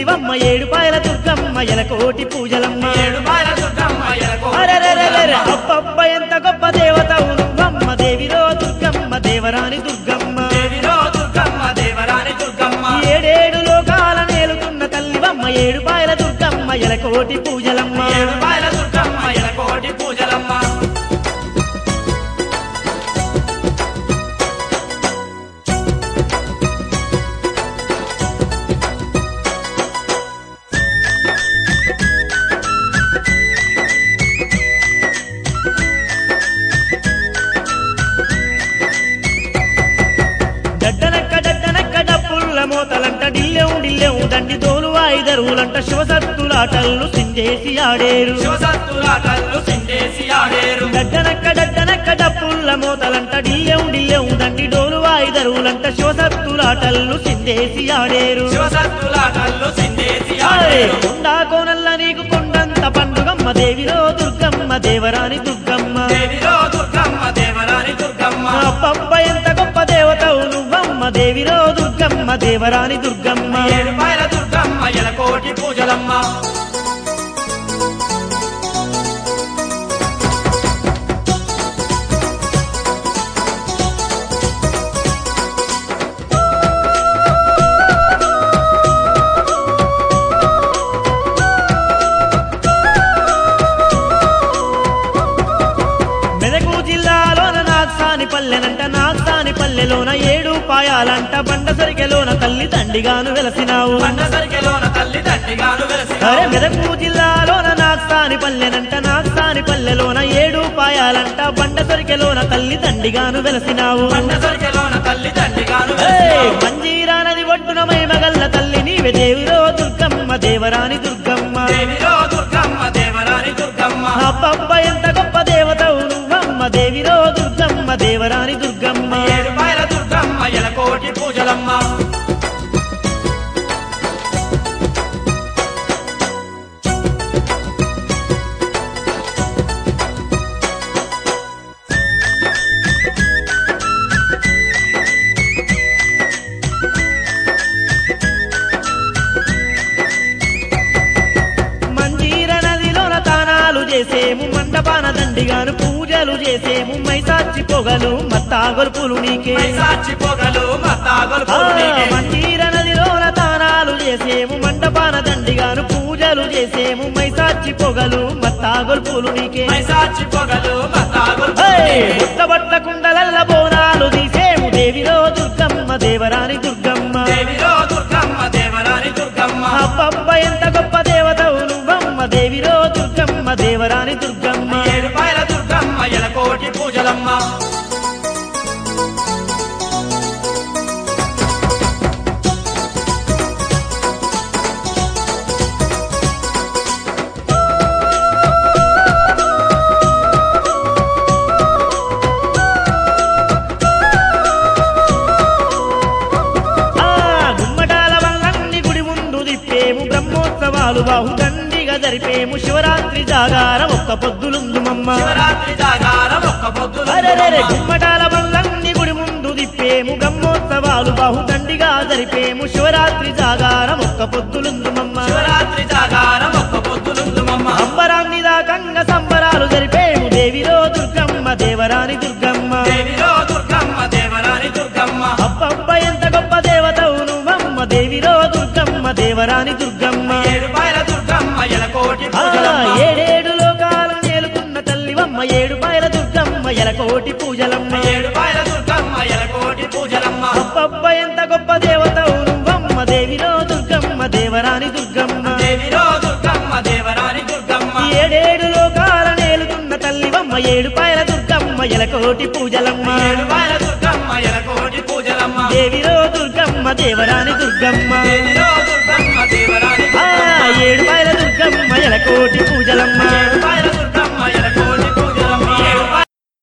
తల్లివమ్మ ఏడుపాయల దుర్గమ్మ ఎలకోటి పూజలమ్మ ఏడు పాయల దుర్గమ్మ ఎలకోటి అరెరెరెరెరె, పూజలమ్మ. అబ్బబ్బ ఎంత గొప్ప దేవతవు నువ్వమ్మ దేవిరో దుర్గమ్మ దేవరాని దుర్గమ్మ దేవిరో దుర్గమ్మ దేవరాని దుర్గమ్మ ఏడేడు లోకాల నేలుతున్న తల్లివమ్మ ఏడుపాయల దుర్గమ్మ ఎలకోటి పూజలమ్మ ఏడు పాయల దుర్గమ్మ ఎలకోటి పూజలమ్మ డడ్డనక్క డడ్డనక్క డప్పుల్ల మోతలంట డిల్లెం డిల్లెం దండి తోలు వాయిదరువులంట శివసత్తులాటల్లు సిందేసి ఆడేరు శివసత్తులాటల్లు సిండేసి ఆడేరు డడ్డనక్క డడ్డనక్క డప్పుల్ల మోతలంట డిల్లెం డిల్లెం దండి డోలు వాయిదరువులంట శివసత్తులాటల్లు సిందేసి ఆడేరు శివసత్తులాటల్లు సిండేసి ఆయ్! ఆడేరు కొండా కోనల్ల నీకు కొండంత పండుగమ్మ దేవిరో దుర్గమ్మ దేవరాని దుర్గమ్మ దేవిరో దుర్గమ్మ దేవరాని దుర్గమ్మ అబ్బబ్బ ఎంత గొప్ప దేవతవు నువ్వమ్మ దేవిరో దుర్గమ్మ దేవరాని దుర్గమ్మ ఏడు పాయల దుర్గమ్మ ఎలకోటి పూజలమ్మ మెదకు జిల్లాలోన నాగ్సాని పల్లెనంట నాగ్సాని పల్లెలోన ఏడు పాయాలంట బండ సరికెలోన తల్లి తండిగాను వెలసినావు పండ సరికెలోన తల్లి తండ్రిగాను అరే వెలసిన మెదకు జిల్లాలోన నాగ్సాని పల్లెనంట నాగ్సాని పల్లెలోన ఏడు పాయాలంట బండ సరికెలోన తల్లి తండిగాను వెలసినావు పండ సరికెలోన తల్లి తండ్రిగాను ఏయ్! వెలసిన మంజీరా నది ఒడ్డున మైమగల్ల తల్లి నీవే దేవిరో దుర్గమ్మ దేవరాని దుర్గమ్మ దేవిరో దుర్గమ్మ దేవరాని దుర్గమ్మ అబ్బబ్బ ఎంత గొప్ప దేవతవు నువ్వమ్మ దేవిరో దుర్గమ్మ దేవరాని దుర్గమ్మ ఏడు పాయల దుర్గమ్మ ఎలకోటి పూజలమ్మ మంజీర నదిలోన తానాలు చేసేము మండపాన దండిగాను పూజలు చేసేము మైసాచి పొగలు మత్తాగొల్పులు నీకే మైసాచి పొగలు మత్తాగొలు ఆ, పూర్ణికే. మంజీర నదిలోన తానాలు చేసేము మండపాన దండిగాను పూజలు చేసేము మైసాచి పొగలు మత్తాగొల్పులు నీకే మైసాచి పొగలు మత్తాగొలు ఏయ్! పూర్ణికే. బుట్టబట్ట కుండలల్ల బోనాలు తీసేము దేవిరో దుర్గమ్మ దేవరాని దుర్గమ్మ దేవిరో దుర్గమ్మ దేవరాని దుర్గమ్మ అబ్బబ్బ ఎంత గొప్ప దేవతవు నువ్వమ్మ దేవిరో దుర్గమ్మ దేవరాని దుర్గమ్మ ఏడు పాయల దుర్గమ్మ ఎలకోటి పూజలమ్మ ఆ గుమ్మటాల వల్లంని గుడి ముందు దిప్పేము బ్రహ్మోత్సవాలు బాహుదండిగా జరిపేము శివరాత్రి జాగారం ఒక్క పొద్దులుందు మమ్మ శివరాత్రి జాగారం ఒక్క పొద్దులు అరెరెరె గుమ్మటాల వల్లంని గుడి ముందు దిప్పేము బ్రహ్మోత్సవాలు బాహుదండిగా జరిపేము శివరాత్రి జాగారం ఒక్క పొద్దులుందు మమ్మ శివరాత్రి జాగారం ఒక్క పొద్దులు మమ్మ అంబరాన్ని దాకంగా సంబరాలు జరిపేము దేవిరో దుర్గమ్మ దేవరాని దుర్గమ్మ దేవిరో దుర్గమ్మ దేవరాని దుర్గమ్మ అబ్బబ్బ ఎంత గొప్ప దేవతవు నువ్వమ్మ దేవిరో దుర్గమ్మ దేవరాని దుర్గమ్మ ఏడు పాయల దుర్గమ్మ ఎలకోటి ఆ, పూజలమ్మ ఏడేడు లోకాలు నేలుకున్న తల్లివమ్మ ఏడు పాయల దుర్గమ్మ ఎలకోటి పూజలమ్మ ఏడు పాయల దుర్గమ్మ ఎలకోటి పూజలమ్మ అబ్బబ్బ ఎంత గొప్ప దేవతవు నువ్వమ్మ దేవిరో దుర్గమ్మ దేవరాని దుర్గమ్మ దేవిరో దుర్గమ్మ దేవరాని దుర్గమ్మ ఏడేడు లోకాల నేలుకున్న తల్లివమ్మ ఏడు పాయల దుర్గమ్మ ఎలకోటి పూజలమ్మ ఏడు పాయల దుర్గమ్మ ఎలకోటి పూజలమ్మ దేవిరో దుర్గమ్మ దేవరాని దుర్గమ్మ దేవిరో దుర్గమ్మ దేవరాని ఆ, దుర్గమ్మ ఏడు పాయల దుర్గమ్మ ఎలకోటి పూజలమ్మ